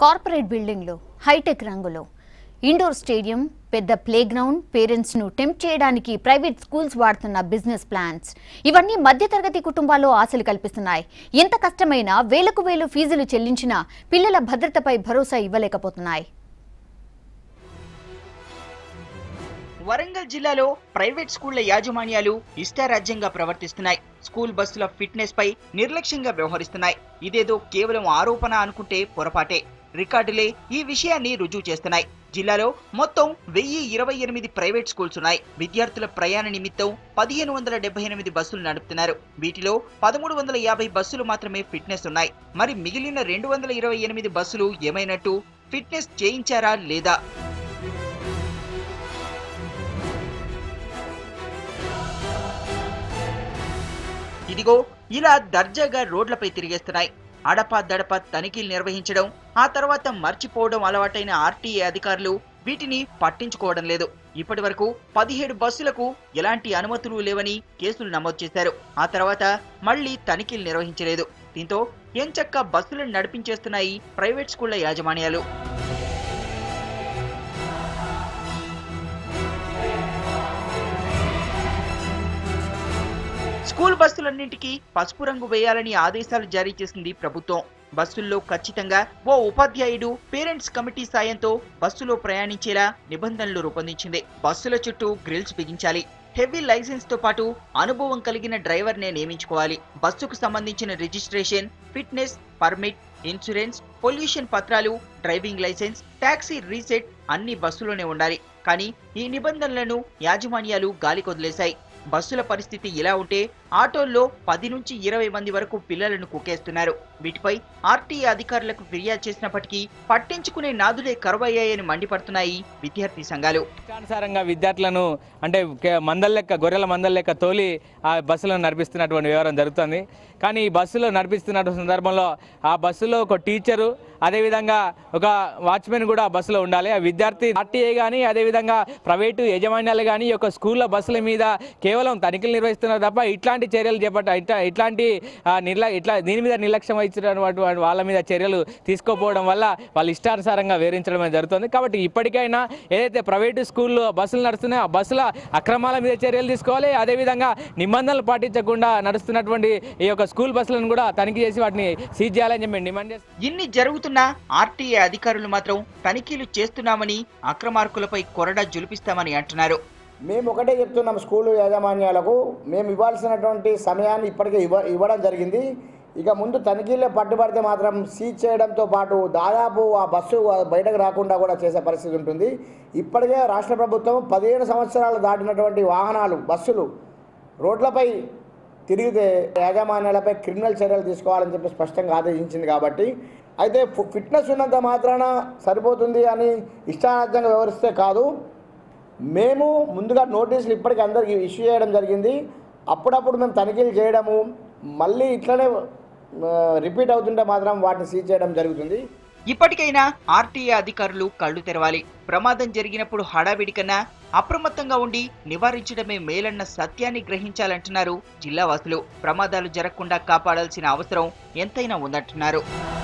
corporate బిల్డింగ్లు hi tech రంగులు indoor stadium పెద్ద ప్లే గ్రౌండ్ పేరెంట్స్ ను టెంప్ట్ చేయడానికి ప్రైవేట్ స్కూల్స్ వాడుతున్న బిజినెస్ ప్లాన్స్ ఇవన్నీ మధ్యతరగతి కుటుంబాల్లో ఆశలు కల్పిస్తున్నాయి ఎంత కష్టమైనా వేలకు వేలు ఫీజులు చెల్లించినా పిల్లల భద్రతపై భరోసా ఇవ్వలేకపోతున్నాయి వరంగల్ జిల్లాలో ప్రైవేట్ స్కూళ్ల యాజమాన్యాలు ఇష్టారాజ్యంగా ప్రవర్తిస్తున్నాయి స్కూల్ బస్సుల ఫిట్నెస్ పై నిర్లక్ష్యంగా వ్యవహరిస్తున్నాయి ఇదేదో కేవలం ఆరోపణ అనుకుంటే పొరపాటే రికార్డులే ఈ విషయాన్ని రుజువు చేస్తున్నాయి జిల్లాలో మొత్తం వెయ్యి ఇరవై ఎనిమిది ప్రైవేట్ స్కూల్స్ ఉన్నాయి విద్యార్థుల ప్రయాణ నిమిత్తం పదిహేను వందల డెబ్బై ఎనిమిది బస్సులు నడుపుతున్నారు వీటిలో పదమూడు వందల యాభై బస్సులు మాత్రమే ఫిట్నెస్ ఉన్నాయి మరి మిగిలిన రెండు వందల ఇరవై ఎనిమిది బస్సులు ఏమైనట్టు ఫిట్నెస్ చేయించారా లేదా ఇదిగో ఇలా దర్జాగా రోడ్లపై తిరిగేస్తున్నాయి అడపా దడప తనిఖీలు నిర్వహించడం ఆ తర్వాత మర్చిపోవడం అలవాటైన ఆర్టీఏ అధికారులు వీటిని పట్టించుకోవడం లేదు ఇప్పటి వరకు పదిహేడు బస్సులకు ఎలాంటి అనుమతులు లేవని కేసులు నమోదు చేశారు ఆ తర్వాత మళ్లీ తనిఖీలు నిర్వహించలేదు దీంతో ఎంచక్క బస్సులను నడిపించేస్తున్నాయి ప్రైవేట్ స్కూళ్ల యాజమాన్యాలు స్కూల్ బస్సులన్నింటికీ పసుపు రంగు వేయాలని ఆదేశాలు జారీ చేసింది ప్రభుత్వం బస్సుల్లో ఖచ్చితంగా ఓ ఉపాధ్యాయుడు పేరెంట్స్ కమిటీ సాయంతో బస్సులో ప్రయాణించేలా నిబంధనలు రూపొందించింది బస్సుల చుట్టూ గ్రిల్స్ బిగించాలి హెవీ లైసెన్స్ తో పాటు అనుభవం కలిగిన డ్రైవర్ నే నియమించుకోవాలి బస్సుకు సంబంధించిన registration fitness permit insurance pollution పత్రాలు డ్రైవింగ్ లైసెన్స్ టాక్సీ రీసెట్ అన్ని బస్సులోనే ఉండాలి కానీ ఈ నిబంధనలను యాజమాన్యాలు గాలికొదిలేశాయి బస్సుల పరిస్థితి ఇలా ఉంటే ఆటోల్లో పది నుంచి ఇరవై మంది వరకు పిల్లలను కుక్కేస్తున్నారు వీటిపై ఆర్టీఏ అధికారులకు ఫిర్యాదు చేసినప్పటికీ పట్టించుకునే నాదులే కరువయ్యాయని మండిపడుతున్నాయి విద్యార్థి సంఘాలు ఇష్టానుసారంగా విద్యార్థులను అంటే కే- మందల లెక్క గొర్రెల మందల లెక్క తోలి ఆ బస్సులను నడిపిస్తున్నటువంటి వ్యవహారం జరుగుతుంది కానీ ఈ బస్సులో నడిపిస్తున్న సందర్భంలో ఆ బస్సులో ఒక టీచరు అదేవిధంగా ఒక వాచ్మెన్ కూడా ఆ బస్సులో ఉండాలి ఆ విద్యార్థి ఆర్టీఏ కానీ అదేవిధంగా ప్రైవేటు యజమాన్యాలు కానీ ఈ యొక్క స్కూళ్ళ బస్సుల మీద కేవలం తనిఖీలు నిర్వహిస్తున్నారు తప్ప ఇట్లాంటి చర్యలు చేపట్ట ఇట్లా ఇట్లాంటి ఆ, నిర్ల ఇట్లా దీని మీద నిర్లక్ష్యం వహించినటువంటి వాళ్ళ మీద చర్యలు తీసుకోకపోవడం వల్ల వాళ్ళు ఇష్టానుసారంగా వేరించడం అనేది జరుగుతుంది కాబట్టి ఇప్పటికైనా ఏదైతే ప్రైవేటు స్కూల్లో బస్సులు నడుస్తున్నాయో ఆ బస్సుల అక్రమాల మీద చర్యలు తీసుకోవాలి అదేవిధంగా నిబంధనలు పాటించకుండా నడుస్తున్నటువంటి ఈ యొక్క స్కూల్ బస్సులను కూడా తనిఖీ చేసి వాటిని సీజ్ చేయాలని చెప్పి మేము డిమాండ్ చేస్తున్నాం ఇన్ని జరుగుతున్నా ఆర్టీఏ అధికారులు మాత్రం తనిఖీలు చేస్తున్నామని అక్రమార్కులపై కొరడా జులిపిస్తామని అంటున్నారు మేము ఒకటే చెప్తున్నాం స్కూలు యాజమాన్యాలకు మేము ఇవ్వాల్సినటువంటి సమయాన్ని ఇప్పటికే ఇవ్వ ఇవ్వడం జరిగింది ఇక ముందు తనిఖీల్లో పట్టుబడితే మాత్రం సీజ్ చేయడంతో పాటు దాదాపు ఆ బస్సు బయటకు రాకుండా కూడా చేసే పరిస్థితి ఉంటుంది ఇప్పటికే రాష్ట్ర ప్రభుత్వం పదిహేను సంవత్సరాలు దాటినటువంటి వాహనాలు బస్సులు రోడ్లపై తిరిగితే యాజమాన్యాలపై క్రిమినల్ చర్యలు తీసుకోవాలని చెప్పి స్పష్టంగా ఆదేశించింది కాబట్టి అయితే ఫు- ఫిట్నెస్ ఉన్నంత మాత్రాన సరిపోతుంది అని ఇష్టారాజ్యంగా వ్యవహరిస్తే కాదు మేము ముందుగా నోటీసులు ఇప్పటికీ అందరికీ ఇష్యూ చేయడం జరిగింది అప్పుడప్పుడు మేము తనిఖీలు చేయడము మళ్ళీ ఇట్లనే రిపీట్ అవుతుంటే మాత్రం వాటిని సీజ్ చేయడం జరుగుతుంది ఇప్పటికైనా ఆర్టీఏ అధికారులు కళ్ళు తెరవాలి ప్రమాదం జరిగినప్పుడు హడావిడి కన్నా అప్రమత్తంగా ఉండి నివారించడమే మేలన్న సత్యాన్ని గ్రహించాలంటున్నారు జిల్లా వాసులు ప్రమాదాలు జరగకుండా కాపాడాల్సిన అవసరం ఎంతైనా ఉందంటున్నారు